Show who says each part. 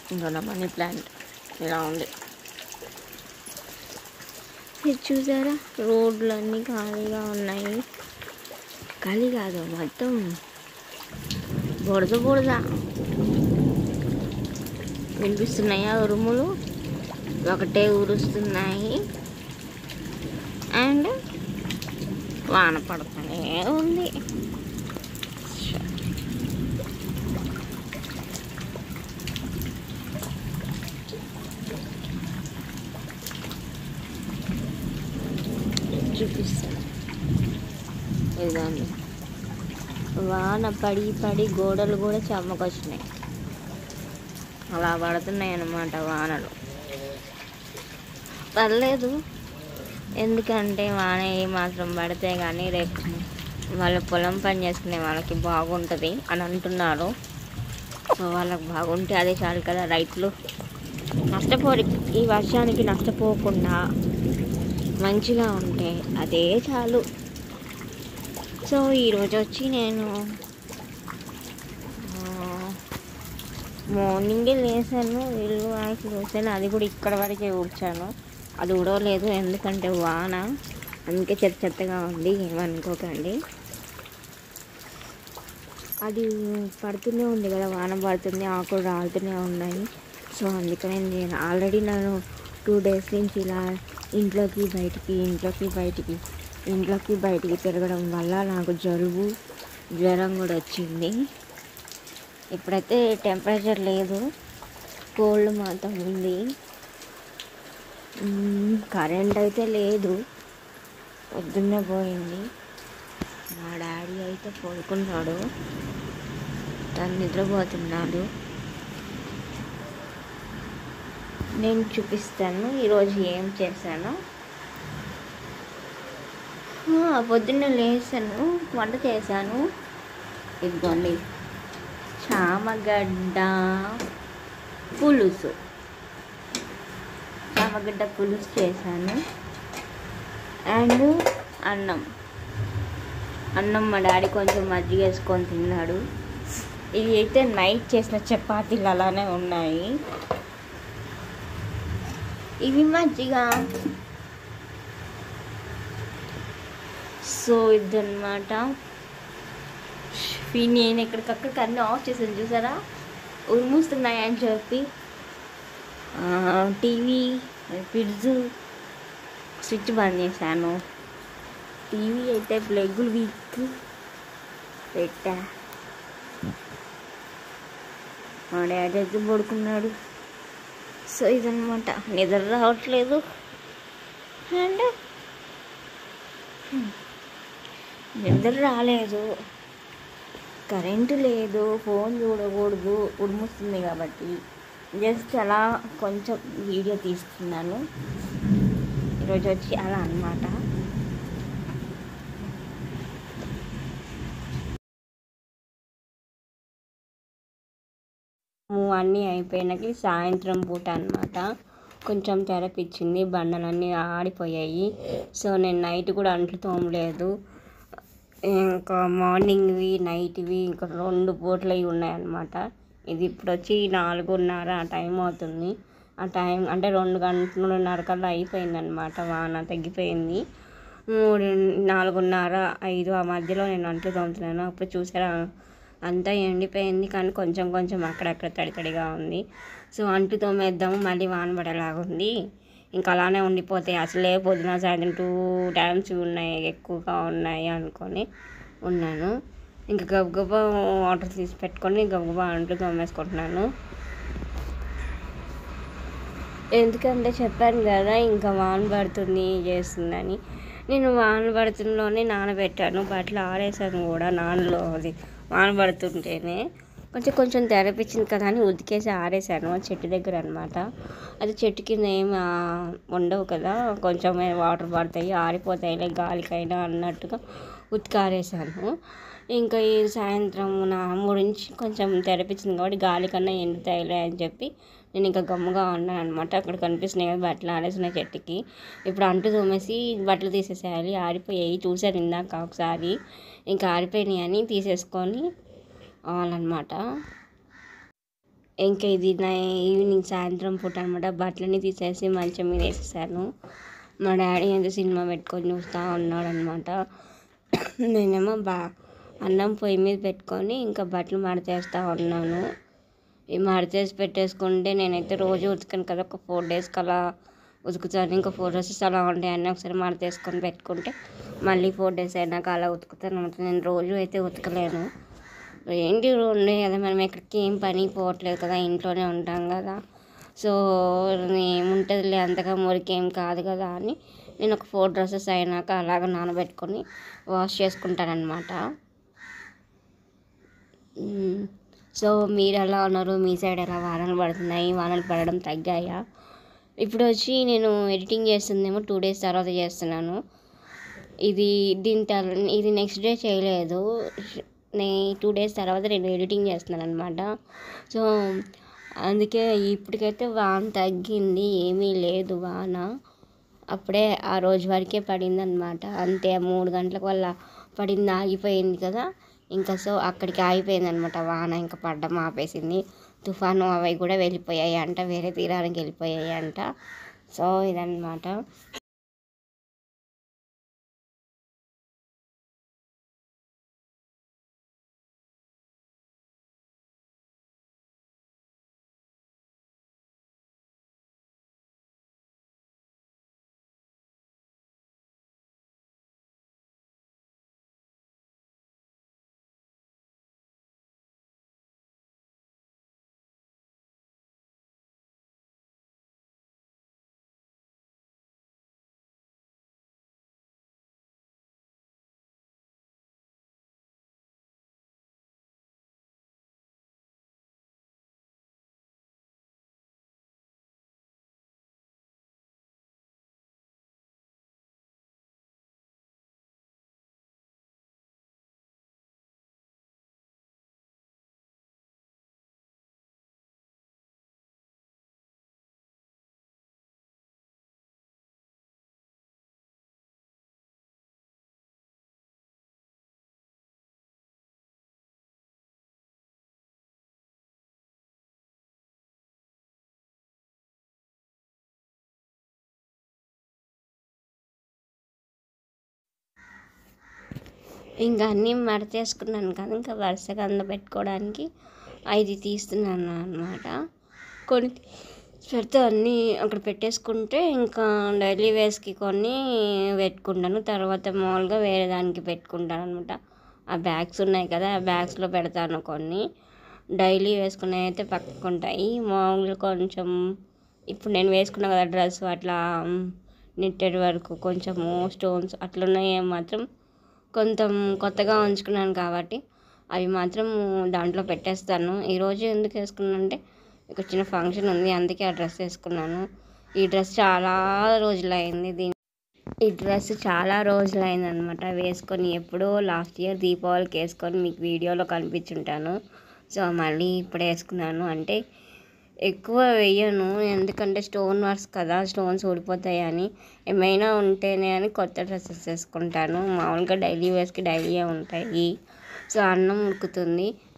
Speaker 1: ఇంకా నా money plant ఇలా ఉంది ఇది చూసారా రోడ్లు అన్నీ ఖాళీగా ఉన్నాయి ఖాళీ కాదు మొత్తం బుడద బుడద వినిపిస్తున్నాయా ఉరుములు ఒకటే ఉరుస్తున్నాయి అండ్ వాన పడుతూనే ఉంది చూపిస్తాను ఇదండి వాన పడి పడి గోడలు కూడా చెమ్మకొచ్చినాయి అలా పడుతున్నాయి అన్నమాట వానలు పర్లేదు ఎందుకంటే వాన ఏ మాత్రం పడితే కానీ రేపు వాళ్ళ పొలం పని చేసుకునే వాళ్ళకి బాగుంటుంది అని అంటున్నారు సో వాళ్ళకి బాగుంటే అదే చాలు కదా రైతులు నష్టపోరు ఈ వర్షానికి నష్టపోకుండా మంచిగా ఉంటే అదే చాలు సో ఈరోజు వచ్చి నేను మార్నింగే లేసాను ఇల్లు వాకి చూసాను అది కూడా ఇక్కడ వరకే ఊడ్చాను అది ఉడవలేదు ఎందుకంటే వాన అందుకే చెత్త చెత్తగా ఉంది ఏమనుకోకండి అది పడుతూనే ఉంది కదా వాన పడుతుంది ఆకులు రాలుతూనే ఉన్నాయి సో అందుకని నేను ఆల్రెడీ నేను టూ డేస్ నుంచి ఇలా ఇంట్లోకి బయటికి ఇంట్లోకి బయటికి ఇంట్లోకి బయటికి తిరగడం వల్ల నాకు జలుబు జ్వరం కూడా వచ్చింది ఇప్పుడైతే టెంపరేచర్ లేదు కోల్డ్ మాత్రం ఉంది మ్మ్, కరెంట్ అయితే లేదు పొద్దున్నే పోయింది మా డాడీ అయితే పడుకున్నాడు తను నిద్రపోతున్నాడు నేను చూపిస్తాను ఈరోజు ఏం చేశాను ఆ, పొద్దున్నే లేచాను వంట చేశాను ఇదిగోండి చామగడ్డ పులుసు చామగడ్డ పులుసు చేశాను అండ్ అన్నం అన్నం మా డాడీ కొంచెం మజ్జిగ వేసుకొని తిన్నాడు ఇవి అయితే నైట్ చేసిన చపాతీలు అలానే ఉన్నాయి ఇవి మజ్జిగ సో ఇదన్నమాట ఇవి నేను ఎక్కడికక్కడికి అన్నీ ఆఫ్ చేసాను చూసారా ఉరుముస్తున్నాయి అని చెప్పి టీవీ ఫ్రిడ్జ్ స్విచ్ బంద్ చేశాను టీవీ అయితే ప్లగ్గులు వీక్ పెట్టా మా డాడీ అయితే పడుకున్నాడు సో ఇదన్నమాట నిద్ర రావట్లేదు అండ్ నిద్ర రాలేదు కరెంటు లేదు ఫోన్ చూడకూడదు ఉడుముస్తుంది కాబట్టి జస్ట్ అలా కొంచెం వీడియో తీస్తున్నాను ఈరోజు వచ్చి అలా అన్నమాట అన్నీ అయిపోయినాక సాయంత్రం పూట అన్నమాట కొంచెం తెరపిచ్చింది బండలన్నీ ఆడిపోయాయి సో నేను నైట్ కూడా అంట్లు తోమలేదు ఇంకా మార్నింగ్వి నైట్వి ఇంకా రెండు పూటలవి ఉన్నాయన్నమాట ఇది ఇప్పుడు వచ్చి నాలుగున్నర ఆ టైం అవుతుంది ఆ టైం అంటే రెండు గంటలున్నర కల్లా అయిపోయిందనమాట వాన తగ్గిపోయింది మూడు నాలుగున్నర ఐదు ఆ మధ్యలో నేను అంట్లు తోముతున్నాను అప్పుడు చూసారా అంతా ఎండిపోయింది కానీ కొంచెం కొంచెం అక్కడక్కడ తడి తడిగా ఉంది సో అంటు తోమేద్దాము మళ్ళీ వాన పడేలాగా ఉంది ఇంకా అలానే ఉండిపోతాయి అసలే పొద్దున సాయంత్రం టూ టైమ్స్ ఉన్నాయి ఎక్కువగా ఉన్నాయి అనుకొని ఉన్నాను ఇంకా గబగబా వాటర్ తీసి పెట్టుకొని గబగబా అంట్లు తోమేసుకుంటున్నాను ఎందుకంటే చెప్పాను కదా ఇంకా వాన పడుతుంది చేస్తుందని నేను వాన పడుతుంలోనే నానబెట్టాను బట్టలు ఆరేసాను కూడా నానలో అది వాన పడుతుంటేనే కొంచెం కొంచెం తెరపించింది కదా అని ఉతికేసి ఆరేసాను ఆ చెట్టు దగ్గర అనమాట అది చెట్టు కింద ఏం ఆ, ఉండవు కదా కొంచెం వాటర్ పడతాయి ఆరిపోతాయిలే గాలికైనా అన్నట్టుగా ఉతికి ఆరేసాను ఇంకా ఈ సాయంత్రం నా మూడు నుంచి కొంచెం తెరపించింది కాబట్టి గాలి కన్నా ఎండుతాయిలే అని చెప్పి నేను ఇంకా గమ్ముగా ఉన్నాను అనమాట అక్కడ కనిపిస్తున్నాయి కదా బట్టలు ఆరేసిన చెట్టుకి ఇప్పుడు అంటు తోమేసి బట్టలు తీసేసేయాలి ఆరిపోయాయి చూసాను ఇందాక ఒకసారి ఇంకా ఆరిపోయినాయి అని తీసేసుకొని అవ్వాలన్నమాట ఇంకా ఇది నా ఈవినింగ్ సాయంత్రం పూట అనమాట బట్టలన్నీ తీసేసి మంచం మీద వేసేసాను మా డాడీ ఏదో సినిమా పెట్టుకొని చూస్తూ ఉన్నాడు అనమాట నేనేమో బా అన్నం పొయ్యి మీద పెట్టుకొని ఇంకా బట్టలు మడతేస్తూ ఉన్నాను ఈ మడతేసి పెట్టేసుకుంటే నేనైతే రోజు ఉతికాను కదా ఒక ఫోర్ డేస్కి అలా ఉతుకుతాను ఇంకా ఫోర్ డ్రెస్సెస్ అలా ఉంటాయని ఒకసారి మడతేసుకొని పెట్టుకుంటే మళ్ళీ ఫోర్ డేస్ అయినాక అలా ఉతుకుతాను అనమాట నేను రోజు అయితే ఉతకలేను ఏంటి ఉండే కదా మనం ఎక్కడికి ఏం పని పోవట్లేదు కదా ఇంట్లోనే ఉంటాం కదా సో ఏముంటుందిలే అంతగా మురికి ఏం కాదు కదా అని నేను ఒక ఫోర్ డ్రెస్సెస్ అయినాక అలాగ నానబెట్టుకొని వాష్ చేసుకుంటానమాట సో మీరు ఎలా ఉన్నారు మీ సైడ్ ఎలా వానలు పడుతున్నాయి వానలు పడడం తగ్గాయా ఇప్పుడు వచ్చి నేను ఎడిటింగ్ చేస్తుందేమో టూ డేస్ తర్వాత చేస్తున్నాను ఇది దీని తర్ ఇది నెక్స్ట్ డే చేయలేదు నే టూ డేస్ తర్వాత నేను ఎడిటింగ్ చేస్తున్నాను అనమాట సో అందుకే ఇప్పటికైతే వాన తగ్గింది ఏమీ లేదు వాన అప్పుడే ఆ రోజు వరకే పడింది అనమాట అంతే మూడు గంటలకు వల్ల పడింది ఆగిపోయింది కదా ఇంకా సో అక్కడికి ఆగిపోయింది అనమాట వాన ఇంకా పడ్డం ఆపేసింది తుఫాను అవి కూడా వెళ్ళిపోయాయి అంట వేరే తీరానికి వెళ్ళిపోయాయి అంట సో ఇదన్నమాట ఇంకా అన్నీ మడతేసుకున్నాను కదా ఇంకా వరుసగా అందులో పెట్టుకోవడానికి ఐదు తీస్తున్నాను అనమాట కొన్ని పెడితే అన్నీ అక్కడ పెట్టేసుకుంటే ఇంకా డైలీ వేస్కి కొన్ని పెట్టుకుంటాను తర్వాత మామూలుగా వేరే దానికి పెట్టుకుంటాను అనమాట ఆ బ్యాగ్స్ ఉన్నాయి కదా ఆ బ్యాగ్స్లో పెడతాను కొన్ని డైలీ వేసుకునేవి అయితే పక్కకు ఉంటాయి మామూలుగా కొంచెం ఇప్పుడు నేను వేసుకున్నా కదా డ్రెస్ అట్లా నిట్టెడ్ వరకు కొంచెము స్టోన్స్ అట్లున్నాయి మాత్రం కొంచెం కొత్తగా ఉంచుకున్నాను కాబట్టి అవి మాత్రం దాంట్లో పెట్టేస్తాను ఈరోజు ఎందుకు వేసుకున్నాను అంటే ఒక చిన్న ఫంక్షన్ ఉంది అందుకే ఆ డ్రెస్ వేసుకున్నాను ఈ డ్రెస్ చాలా రోజులైంది దీని ఈ డ్రెస్ చాలా రోజులైంది అనమాట వేసుకొని ఎప్పుడో లాస్ట్ ఇయర్ దీపావళికి వేసుకొని మీకు వీడియోలో కనిపించుంటాను సో మళ్ళీ ఇప్పుడు వేసుకున్నాను అంటే ఎక్కువ వేయను ఎందుకంటే స్టోన్ వర్క్స్ కదా స్టోన్స్ ఊడిపోతాయి అని ఏమైనా ఉంటేనే అని కొత్త డ్రెస్సెస్ వేసుకుంటాను మామూలుగా డైలీ వేస్కి డైలీ ఉంటాయి సో అన్నం ఉడుకుతుంది